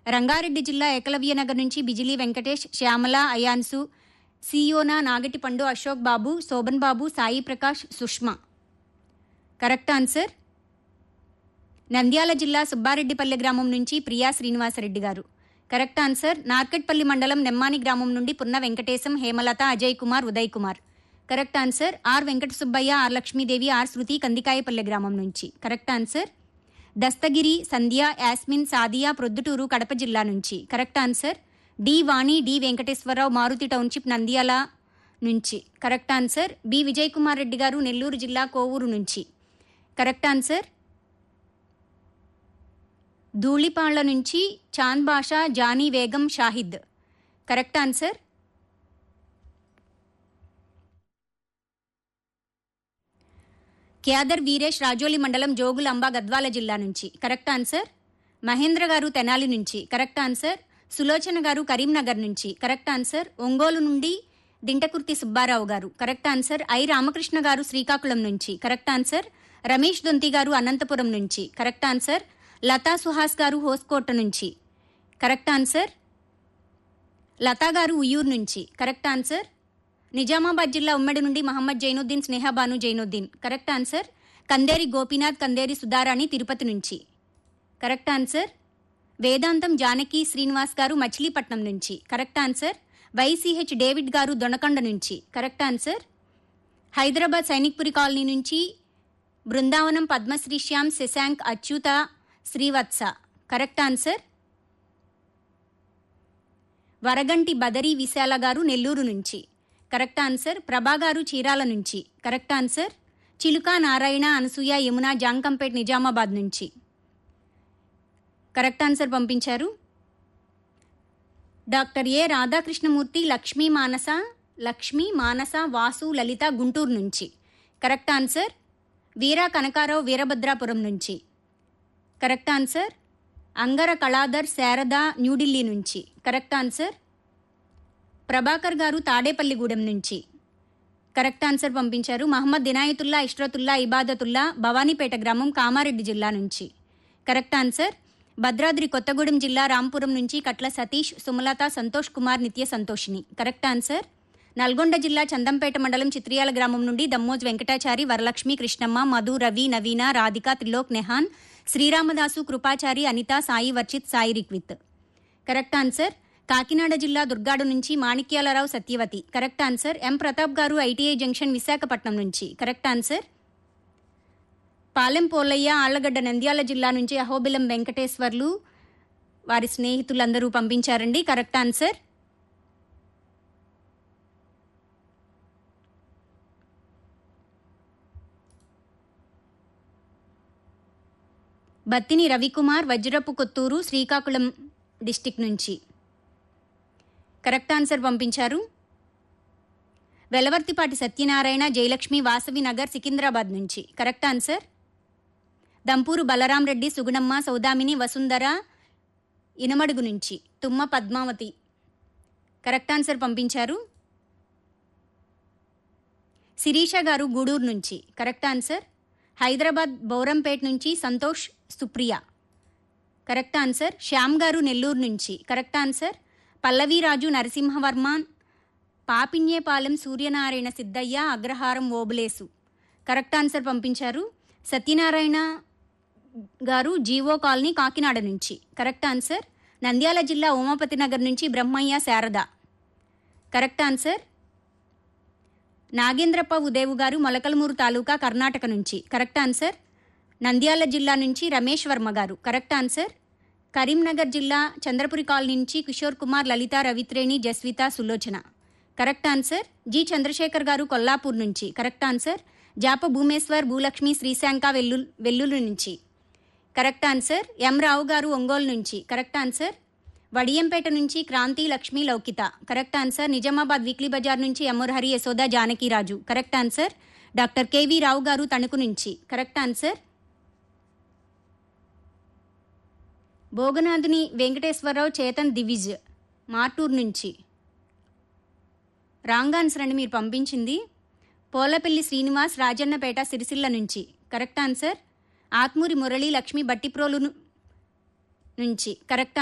రంగారెడ్డి జిల్లా ఏకలవ్యనగర్ నుంచి Bijili Venkatesh Shyamala Ayansh Siona Nagatipandu Ashok Babu Shobhan Babu Sai Prakash Sushma correct answer Nandyal జిల్లా సుబ్బారెడ్డిపల్లె గ్రామం నుంచి ప్రియా శ్రీనివాసరెడ్డి గారు కరెక్ట్ ఆన్సర్ నార్కట్పల్లి మండలం నెమ్మాని గ్రామం నుండి Punna Venkatesham Hemalatha Ajay Kumar Uday Kumar correct answer R Venkata Subbaiah R Lakshmidevi R Shruti Kandikayapalle గ్రామం నుంచి కరెక్ట్ ఆన్సర్ దస్తగిరి సంధ్య యాస్మిన్ సాదియా ప్రొద్దుటూరు కడప జిల్లా నుంచి correct answer D Vani D Venkateswararao Maruti township Nandyal నుంచి correct answer B Vijay Kumar Reddy garu Nellore జిల్లా కోవూరు నుంచి కరెక్ట్ ఆన్సర్ ధూళిపాళ్ల నుంచి చాంద్ బాషా జానీ వేగం షాహిద్ కరెక్ట్ ఆన్సర్ క్యాదర్ వీరేష్ రాజోలి మండలం జోగులాంబ గద్వాల జిల్లా నుంచి కరెక్ట్ ఆన్సర్ మహేంద్ర గారు తెనాలి నుంచి కరెక్ట్ ఆన్సర్ సులోచన గారు కరీంనగర్ నుంచి కరెక్ట్ ఆన్సర్ ఒంగోలు నుండి దింటకుర్తి సుబ్బారావు గారు కరెక్ట్ ఆన్సర్ ఐ రామకృష్ణ గారు శ్రీకాకుళం నుంచి కరెక్ట్ ఆన్సర్ రమేష్ దొంతి గారు అనంతపురం నుంచి కరెక్ట్ ఆన్సర్ లతా సుహాస్ గారు హోస్కోట నుంచి కరెక్ట్ ఆన్సర్ లతా గారు ఉయ్యూరు నుంచి కరెక్ట్ ఆన్సర్ నిజామాబాద్ జిల్లా ఉమ్మడి నుండి మహమ్మద్ జైనుద్దీన్ స్నేహబాను జైనుద్దీన్ కరెక్ట్ ఆన్సర్ కందేరి గోపీనాథ్ కందేరి సుధారాణి తిరుపతి నుంచి కరెక్ట్ ఆన్సర్ వేదాంతం జానకి శ్రీనివాస్ గారు మచిలీపట్నం నుంచి correct answer YCH David garu Donakonda నుంచి correct answer Hyderabad Sainikpuri colony నుంచి బృందావనం పద్మశ్రీ శ్యామ్ శశాంక్ అచ్యుత శ్రీవత్స కరెక్ట్ ఆన్సర్ వరగంటి బదరి విశాల గారు నెల్లూరు నుంచి కరెక్ట్ ఆన్సర్ ప్రభా గారు చీరాల నుంచి కరెక్ట్ ఆన్సర్ చిలుక నారాయణ అనసూయ యమున జాంకంపేట్ నిజామాబాద్ నుంచి కరెక్ట్ ఆన్సర్ పంపించారు డాక్టర్ ఏ రాధాకృష్ణమూర్తి లక్ష్మీ మానస లక్ష్మీ మానస వాసు లలిత గుంటూరు నుంచి కరెక్ట్ ఆన్సర్ వీరా కనకారావు వీరభద్రాపురం నుంచి కరెక్ట్ ఆన్సర్ అంగర కళాధర్ శారద న్యూఢిల్లీ నుంచి కరెక్ట్ ఆన్సర్ ప్రభాకర్ గారు తాడేపల్లిగూడెం నుంచి కరెక్ట్ ఆన్సర్ పంపించారు మహమ్మద్ దినాయతుల్లా ఇష్రతుల్లా ఇబాదతుల్లా భవానీపేట గ్రామం కామారెడ్డి జిల్లా నుంచి కరెక్ట్ ఆన్సర్ భద్రాద్రి కొత్తగూడెం జిల్లా రాంపురం నుంచి కట్ల సతీష్ సుమలత సంతోష్ కుమార్ నిత్య సంతోషిని కరెక్ట్ ఆన్సర్ నల్గొండ జిల్లా చందంపేట మండలం చిత్రియాల గ్రామం నుండి దమ్మోజ్ వెంకటాచారి వరలక్ష్మి కృష్ణమ్మ మధు రవి నవీన రాధిక త్రిలోక్ నెహాన్ శ్రీరామదాసు కృపాచారి అనిత సాయి వర్చిత్ సాయి రిక్విత్ కరెక్ట్ ఆన్సర్ కాకినాడ జిల్లా దుర్గాడు నుంచి Manikyalarao Satyavathi correct answer M Pratap garu ITI junction Visakhapatnam నుంచి కరెక్ట్ ఆన్సర్ పాలెం పోలయ్య ఆళ్లగడ్డ నంద్యాల జిల్లా నుంచి అహోబిలం వెంకటేశ్వర్లు వారి స్నేహితులందరూ పంపించారండి correct answer Battini Ravikumar Vajrapu Kothuru Srikakulam district నుంచి కరెక్ట్ ఆన్సర్ పంపించారు వెలవర్తిపాటి సత్యనారాయణ జయలక్ష్మి వాసవి నగర్ సికింద్రాబాద్ నుంచి కరెక్ట్ ఆన్సర్ దంపూరు బలరాం రెడ్డి సుగుణమ్మ సౌదామిని వసుంధర ఇనమడుగు నుంచి తుమ్మ పద్మావతి కరెక్ట్ ఆన్సర్ పంపించారు శిరీష గారు గూడూరు నుంచి కరెక్ట్ ఆన్సర్ హైదరాబాద్ బౌరంపేట్ నుంచి సంతోష్ సుప్రియ కరెక్ట్ ఆన్సర్ శ్యామ్ గారు నెల్లూరు నుంచి correct answer Pallaviraju Narasimhavarma Papinyepalem Suryanarayana Siddaiah Agraharam Obulesu correct answer పంపించారు సత్యనారాయణ గారు జీవో కాలనీ కాకినాడ నుంచి కరెక్ట్ ఆన్సర్ నంద్యాల జిల్లా ఉమాపతి నగర్ నుంచి బ్రహ్మయ్య శారద కరెక్ట్ ఆన్సర్ నాగేంద్రప్ప ఉదేవు గారు మొలకలమూరు తాలూకా కర్ణాటక నుంచి కరెక్ట్ ఆన్సర్ నంద్యాల జిల్లా నుంచి రమేష్ వర్మ గారు కరెక్ట్ ఆన్సర్ కరీంనగర్ జిల్లా చంద్రపురి కాలనీ నుంచి Kishore Kumar Lalitha Ravitreni Jaswitha Sulochana correct answer G Chandrashekar garu Kollapur నుంచి కరెక్ట్ ఆన్సర్ జాప భూమేశ్వర్ భూలక్ష్మి శ్రీశాంక వెల్లు వెల్లుల్లి నుంచి కరెక్ట్ ఆన్సర్ ఎం రావు గారు ఒంగోలు నుంచి కరెక్ట్ ఆన్సర్ వడియంపేట నుంచి Kranti Lakshmi Loukitha correct answer Nizamabad weekly Bazar నుంచి ఎమ్మర్హరి Yashoda Janakiraju correct answer doctor K V Rao garu Tanuku నుంచి కరెక్ట్ ఆన్సర్ భోగనాథుని వెంకటేశ్వరరావు చేతన్ దివిజ్ మార్టూర్ నుంచి రాంగ్ ఆన్సర్ అండి మీరు పంపించింది పోలపల్లి శ్రీనివాస్ రాజన్నపేట సిరిసిల్ల నుంచి కరెక్ట్ ఆన్సర్ ఆత్మూరి మురళి లక్ష్మి బట్టిప్రోలు ను- నుంచి కరెక్ట్